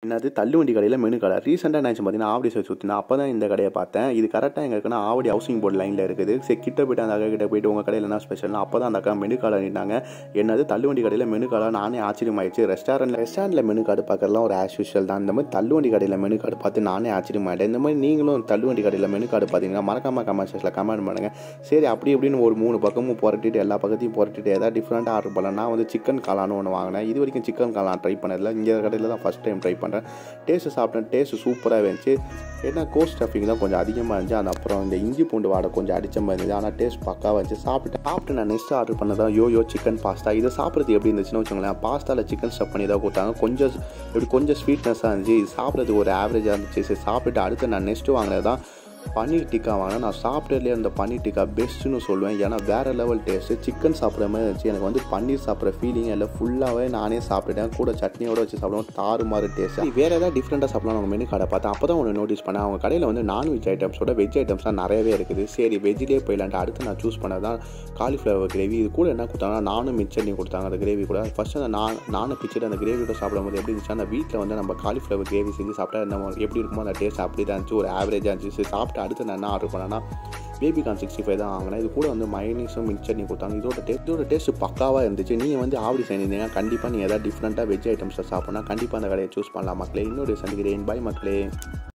என்னது தள்ளுவண்டி கடையில் மெனு கடை ரீசெண்டாக என்ன பார்த்தீங்கன்னா ஆவடி சைடு சுற்றினா அப்போ தான் இந்த கடையை பார்த்தேன் இது கரெக்டாக எங்கே இருக்குன்னா ஆவடி ஹவுசிங் போர்டு லைனில் இருக்குது சரி கிட்ட போயிட்டு அந்த அக்கா கிட்ட போயிட்டு உங்கள் கடையில் என்ன ஸ்பெஷல்னா அப்போ தான் அந்த அக்கா மெனு கார்டு அணிட்டாங்க என்னது தள்ளுவண்டி கடையில் மெனு கார்டாக நானே ஆச்சரியமாயிடுச்சு ரெஸ்டாரண்ட்டில் ரெஸ்டாரண்ட்டில் மெனு கார்டு பார்க்கறதுலாம் ஒரு ஆஸ் யூஷுவல் தான் இந்த மாதிரி தள்ளுவண்டி கடையில் மெனு கார்டு பார்த்து நானே ஆச்சரியமாயிட்டேன் இந்த மாதிரி நீங்களும் தள்ளுவண்டி கடையில் மெனு கார்டு பார்த்தீங்கன்னா மறக்காம கமெண்ட் செக்ஷனில் கமெண்ட் பண்ணுங்கள் சரி அப்படி இப்படின்னு ஒரு மூணு பக்கமும் புரட்டிட்டு எல்லா பக்கத்தையும் புரட்டிட்டு ஏதாவது டிஃப்ரெண்ட்டாக ஆர்டர் பண்ணலாம் நான் வந்து சிக்கன் காளான்னு ஒன்று வாங்கினேன் இது வரைக்கும் சிக்கன் காளான் ட்ரை பண்ணதில்ல இங்கே கடையில் தான் ஃபஸ்ட் டைம் ட்ரை பண்ணுறேன் டேஸ்ட்டு சாப்பிட்டேன் டேஸ்ட்டு சூப்பராக இருந்துச்சு ஏன்னா கோஸ்ட் ஸ்டஃபிங் தான் கொஞ்சம் அதிகமாக இருந்துச்சு அந்த அப்புறம் இந்த இஞ்சி பூண்டு வாடை கொஞ்சம் அடிச்ச மாதிரி இருந்துச்சு ஆனால் டேஸ்ட் பக்காவாக இருந்துச்சு சாப்பிட்டு சாப்பிட்டு நான் நெக்ஸ்ட் ஆர்டர் பண்ணதான் யோ யோ சிக்கன் பாஸ்தா இதை சாப்பிட்றது எப்படி இருந்துச்சுன்னு வச்சுக்கோங்களேன் பாஸ்தாவில் சிக்கன் ஸ்டஃப் பண்ணி தான் கொடுத்தாங்க கொஞ்சம் இப்படி கொஞ்சம் ஸ்வீட்னஸாக இருந்துச்சு இது சாப்பிட்றதுக்கு ஒரு ஆவரேஜாக இருந்துச்சு சரி சாப்பிட்டு அடுத்து நான் நெக்ஸ்ட்டு வாங்கினது தான் பன்னீர் டிக்கா வாங்கினேன் நான் சாப்பிட்டதுலேயே அந்த பன்னீர் டிக்கா பெஸ்ட்டுன்னு சொல்லுவேன் ஏன்னா வேறு லெவல் டேஸ்ட்டு சிக்கன் சாப்பிட்ற மாதிரி இருந்துச்சு எனக்கு வந்து பன்னீர் சாப்பிட்ற ஃபீலிங் இல்லை ஃபுல்லாகவே நானே சாப்பிட்டுட்டேன் கூட சட்னியோட வச்சு சாப்பிடுவோம் தாறு மாதிரி டேஸ்ட் வேறு ஏதாவது டிஃப்ரெண்ட்டாக சாப்பிடலாம் அவங்க மெனு கடை பார்த்தேன் அப்போ தான் ஒன்று நோட்டீஸ் பண்ணேன் அவங்க கடையில் வந்து நான்வெஜ் ஐட்டம்ஸோட வெஜ் ஐட்டம்ஸ்லாம் நிறையவே இருக்குது சரி வெஜ்லேயே போயிடலான்ட்டு அடுத்து நான் சூஸ் பண்ணது தான் காலிஃப்ளவர் கிரேவி இது கூட என்ன கொடுத்தாங்கன்னா நானும் மிச்சர்னி கொடுத்தாங்க அந்த கிரேவி கூட ஃபஸ்ட்டு அந்த நான் நானும் பிச்சுட்டு அந்த கிரேவியோட சாப்பிடும்போது எப்படி இருந்துச்சு அந்த வீட்டில் வந்து நம்ம காலிஃப்ளவர் கிரேவி செஞ்சு சாப்பிட்டா நம்ம எப்படி இருக்குமோ அந்த டேஸ்ட் அப்படி தான் இருந்துச்சு ஒரு ஆவரேஜாக இருந்துச்சு சரி சாப்பிட்டு அடுத்து நான் என்ன ஆர்டர் பண்ணேன்னா பேபி கார்ன் சிக்ஸ்டி ஃபைவ் தான் வாங்கினேன் இது கூட வந்து மைனீஸும் மிக்ஸ் சட்னி கொடுத்தாங்க இதோட டேஸ்ட் இதோட டேஸ்ட் பக்காவாக இருந்துச்சு நீங்கள் வந்து ஆவடி செஞ்சிருந்தீங்கன்னா கண்டிப்பாக நீங்கள் ஏதாவது டிஃப்ரெண்ட்டாக வெஜ் ஐட்டம்ஸை சாப்பிட்னா கண்டிப்பாக அந்த கடையை சூஸ் பண்ணலாம் மக்களே இன்னொரு சந்திக்கிறேன் பாய் மக்களே